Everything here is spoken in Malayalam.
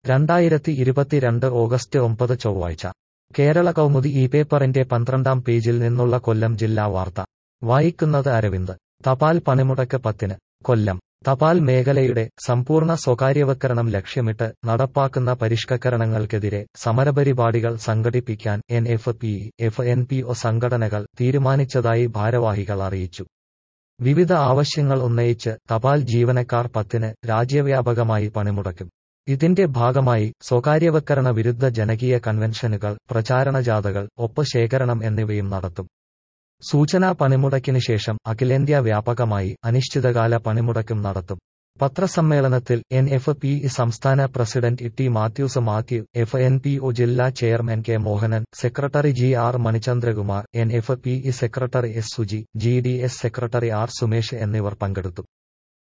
രണ്ടായിരത്തി ഇരുപത്തിരണ്ട് ഓഗസ്റ്റ് ഒമ്പത് ചൊവ്വാഴ്ച കേരള കൗമുദി ഈ പേപ്പറിന്റെ പന്ത്രണ്ടാം പേജിൽ നിന്നുള്ള കൊല്ലം ജില്ലാ വാർത്ത വായിക്കുന്നത് അരവിന്ദ് തപാൽ പണിമുടക്ക് പത്തിന് കൊല്ലം തപാൽ മേഖലയുടെ സമ്പൂർണ്ണ സ്വകാര്യവൽക്കരണം ലക്ഷ്യമിട്ട് നടപ്പാക്കുന്ന പരിഷ്കരണങ്ങൾക്കെതിരെ സമരപരിപാടികൾ സംഘടിപ്പിക്കാൻ N F P F N P O സംഘടനകൾ തീരുമാനിച്ചതായി ഭാരവാഹികൾ അറിയിച്ചു വിവിധ ആവശ്യങ്ങൾ ഉന്നയിച്ച് തപാൽ ജീവനക്കാർ പത്തിന് രാജ്യവ്യാപകമായി പണിമുടക്കും ഇതിന്റെ ഭാഗമായി സ്വകാര്യവൽക്കരണ വിരുദ്ധ ജനകീയ കൺവെൻഷനുകൾ പ്രചാരണ ജാഥകൾ ഒപ്പ് ശേഖരണം എന്നിവയും നടത്തും സൂചനാ പണിമുടക്കിന് ശേഷം അഖിലേന്ത്യാ വ്യാപകമായി അനിശ്ചിതകാല പണിമുടക്കും നടത്തും പത്രസമ്മേളനത്തിൽ എൻ എഫ് പി സംസ്ഥാന president T Mathews Mathew F N P O ജില്ലാ chairman K Mohanan secretary G R Manichandrakumar N F P secretary S Suji G D S secretary R Sumesh എന്നിവർ പങ്കെടുത്തു